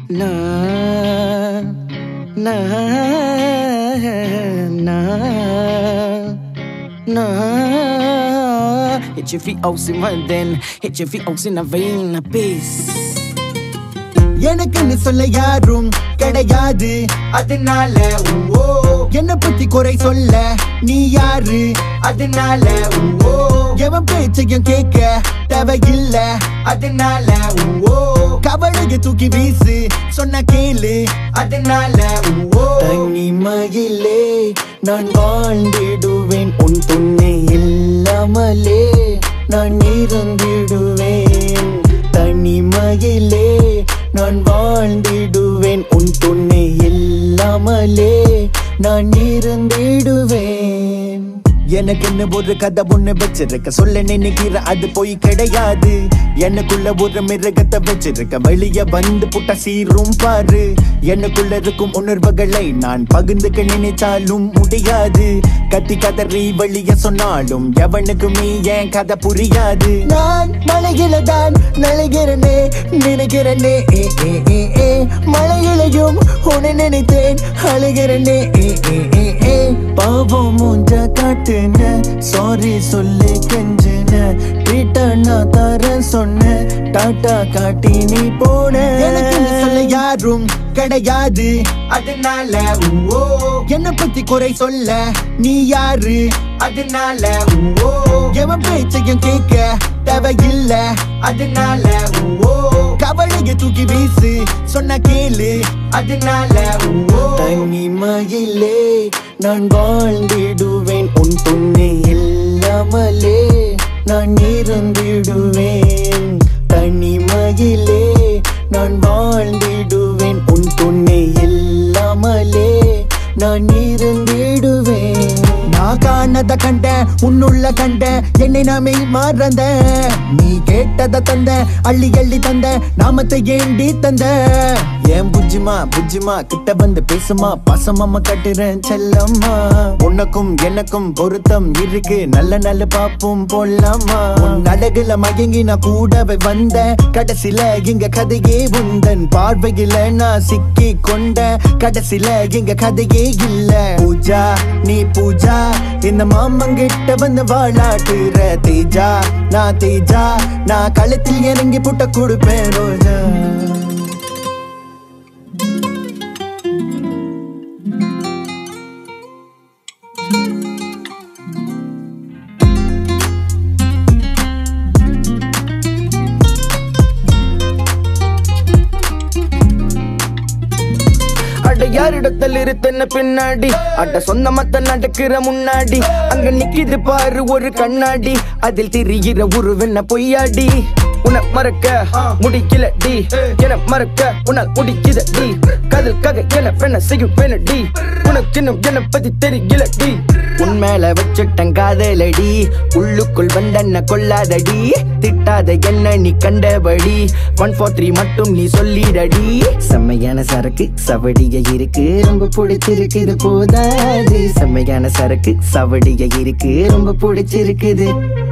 na na na na Hit your feet out in one then hit your feet out in a vein a peace எனக்குன்னு சொல்ல யாரும் கிடையாது அதனால ஓ என்ன பத்தி குறை சொல்ல நீ யாரு அதனால ஓ எவன் பேச்சையும் கேட்க தேவையில்ல அதனால ஓ கவலைய தூக்கி வீசு சொன்ன கேளு அதனால ஓ தனிமையிலே நான் வாழ்ந்திடுவேன் உன் துணை இல்லாமலே நான் இருந்திடுவேன் தனிமையிலே நான் வாழ்ந்திடுவேன் உன் துணை இல்லாமலே நான் இருந்திடுவேன் எனக்குன்னு ஒரு கதை ஒண்ணு வச்சிருக்க சொல்ல நினைக்கிற அது போய் கிடையாது எனக்குள்ள ஒரு மிருகத்தை வச்சிருக்க வெளிய வந்து புட்ட சீரும் பாரு எனக்குள்ள இருக்கும் உணர்வுகளை நான் பகிர்ந்துக்க நினைச்சாலும் முடியாது கத்தி கதறி வெளிய சொன்னாலும் எவனுக்குமே என் கதை புரியாது நான் மலையில தான் நலைகிறனே நினைக்கிறனே ஏ ஏ ஏ ஏ மலையிலையும் உன்னை நினைத்தேன் அழுகிறனே ஏ ஏ ஏ ஏ பாவம் மூஞ்ச காட்டுன சாரி சொல்லி கெஞ்சின ட்ரீட்ட நான் தர சொன்ன டாட்டா காட்டி நீ போன எனக்கு சொல்ல யாரும் கிடையாது அதனால ஓ என்ன பத்தி குறை சொல்ல நீ யாரு அதனால ஓ எவன் பேச்சையும் கேட்க தேவையில்ல அதனால ஓ கவலைய தூக்கி வீசு சொன்ன கேளு அதனால ஓ தனிமையிலே நான் வாழ்ந்திடுவேன் உன் துணை இல்லாமலே நான் இருந்திடுவேன் தனிமையிலே நான் வாழ்ந்திடுவேன் உன் துணை இல்லாமலே நான் இருந்திடுவேன் நான் காணத கண்ட உன்னுள்ள கண்ட என்னை நாமே மறந்த நீ கேட்டத தந்த அள்ளி அள்ளி தந்த நாமத்தை ஏண்டி தந்த ஏன் புஜ்ஜிமா புஜ்ஜிமா கிட்ட வந்து பேசுமா பாசமாம கட்டுறேன் செல்லம்மா உனக்கும் எனக்கும் பொருத்தம் இருக்கு நல்ல நல்ல பாப்போம் போலாமா உன் அழகுல மயங்கி நான் கூடவே வந்த கடைசில இங்க கதையே உந்தன் பார்வையில நான் சிக்கி கொண்ட கடைசில இங்க கதையே இல்ல பூஜா நீ பூஜா இந்த மாமங்கிட்ட வந்து வாழாட்டுற தேஜா நான் தேஜா நான் களத்தில் இறங்கி புட்ட கொடுப்பேன் ரோஜா அட யாரிடத்தில் இருத்தன பின்னாடி அட சொந்தமத்த நடக்கிற முன்னாடி அங்க நிக்கிது பாரு ஒரு கண்ணாடி அதில் திரிகிற உருவென்ன பொய்யாடி உன மறக்க முடிக்கல டி என மறக்க உன்னால் முடிக்குத டி கதில் கதை என பெண்ண செய்யும் பெண்ண டி உனக்கு இன்னும் என்ன பத்தி தெரியல டி உன் மேல வச்சுட்டன் காதலடி உள்ளுக்குள் வந்தன்ன கொல்லாதடி திட்டாத என்ன நீ கண்டபடி ஒன் ஃபோர் த்ரீ மட்டும் நீ சொல்லிடடி செம்மையான சரக்கு சவடிய இருக்கு ரொம்ப பிடிச்சிருக்கு இது போதாது செம்மையான சரக்கு சவடிய இருக்கு ரொம்ப பிடிச்சிருக்குது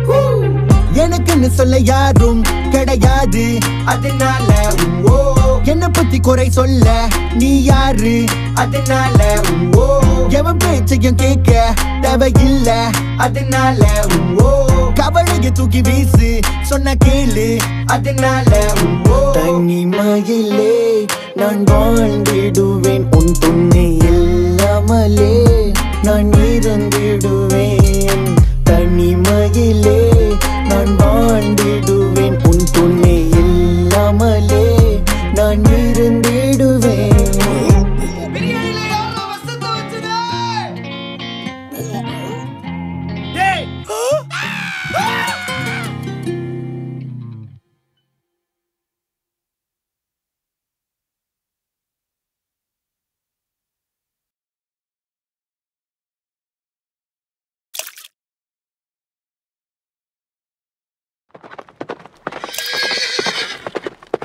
எனக்குன்னு சொல்ல யாரும் கிடையாது அதனால ஓ என்ன பத்தி குறை சொல்ல நீ யாரு அதனால ஓ எவன் பேச்சையும் கேட்க தேவையில்ல அதனால ஓ கவலைய தூக்கி வீசு சொன்ன கேளு அதனால ஓ தனிமையிலே நான் வாழ்ந்திடுவேன் உன் துணை இல்லாமலே நான் இருந்திடுவேன் தனிமையிலே நான் வாழ்ந்திடுவேன் உன் துணை இல்லாமலே நான் இருந்திடுவேன்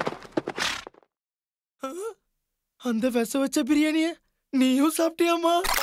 அந்த விச வச்ச பிரியாணிய நீயும் சாப்பிட்டியாமா